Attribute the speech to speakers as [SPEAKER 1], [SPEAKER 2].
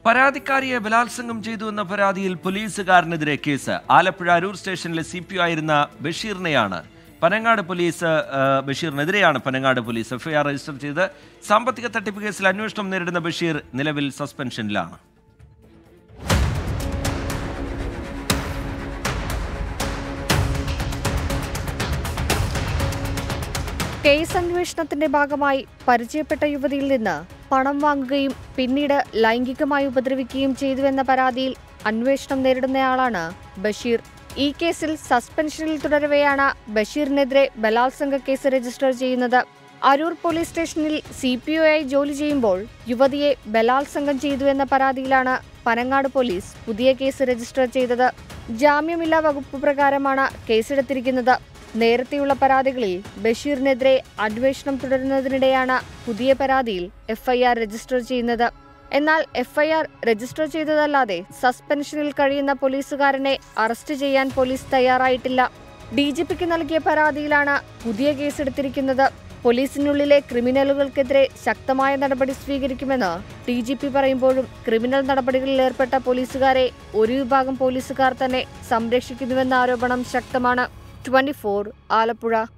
[SPEAKER 1] പരാതിക്കാരിയെ ബലാത്സംഗം ചെയ്തു എന്ന പരാതിയിൽ പോലീസുകാരനെതിരെ കേസ് ആലപ്പുഴ അരൂർ സ്റ്റേഷനിലെ സി പി ആയിരുന്ന ബഷീറിനെയാണ് പനങ്ങാട് പോലീസ് ആ, ബഷീറിനെതിരെയാണ് പനങ്ങാട് പോലീസ് എഫ്ഐആർ രജിസ്റ്റർ ചെയ്ത് സാമ്പത്തിക തട്ടിപ്പ് കേസിൽ അന്വേഷണം നേരിടുന്ന ബഷീർ നിലവിൽ സസ്പെൻഷനിലാണ്
[SPEAKER 2] കേസ് അന്വേഷണത്തിന്റെ ഭാഗമായി പരിചയപ്പെട്ട യുവതിയിൽ നിന്ന് പണം വാങ്ങുകയും പിന്നീട് ലൈംഗികമായി ഉപദ്രവിക്കുകയും ചെയ്തുവെന്ന പരാതിയിൽ അന്വേഷണം നേരിടുന്നയാളാണ് ബഷീർ ഈ കേസിൽ സസ്പെൻഷനിൽ തുടരവെയാണ് ബഷീറിനെതിരെ ബലാത്സംഗ കേസ് രജിസ്റ്റർ ചെയ്യുന്നത് അരൂർ പോലീസ് സ്റ്റേഷനിൽ സി പി ഒ ആയി ജോലി ചെയ്യുമ്പോൾ യുവതിയെ ബലാത്സംഗം ചെയ്തുവെന്ന പരാതിയിലാണ് പനങ്ങാട് പോലീസ് പുതിയ കേസ് രജിസ്റ്റർ ചെയ്തത് ജാമ്യമില്ലാ വകുപ്പ് പ്രകാരമാണ് കേസെടുത്തിരിക്കുന്നത് നേരത്തെയുള്ള പരാതികളിൽ ബഷീറിനെതിരെ അന്വേഷണം തുടരുന്നതിനിടെയാണ് പുതിയ പരാതിയിൽ എഫ്ഐആർ രജിസ്റ്റർ ചെയ്യുന്നത് എന്നാൽ എഫ്ഐആർ രജിസ്റ്റർ ചെയ്തതല്ലാതെ സസ്പെൻഷനിൽ കഴിയുന്ന പോലീസുകാരനെ അറസ്റ്റ് ചെയ്യാൻ പോലീസ് തയ്യാറായിട്ടില്ല ഡി ജി പിക്ക് നൽകിയ പരാതിയിലാണ് പുതിയ കേസെടുത്തിരിക്കുന്നത് പോലീസിനുള്ളിലെ ക്രിമിനലുകൾക്കെതിരെ ശക്തമായ നടപടി സ്വീകരിക്കുമെന്ന് ഡി ജി പി പറയുമ്പോഴും ക്രിമിനൽ നടപടികളിൽ ഏർപ്പെട്ട പോലീസുകാരെ ഒരു വിഭാഗം പോലീസുകാർ തന്നെ സംരക്ഷിക്കുന്നുവെന്ന ആരോപണം ശക്തമാണ് ട്വന്റി ആലപ്പുഴ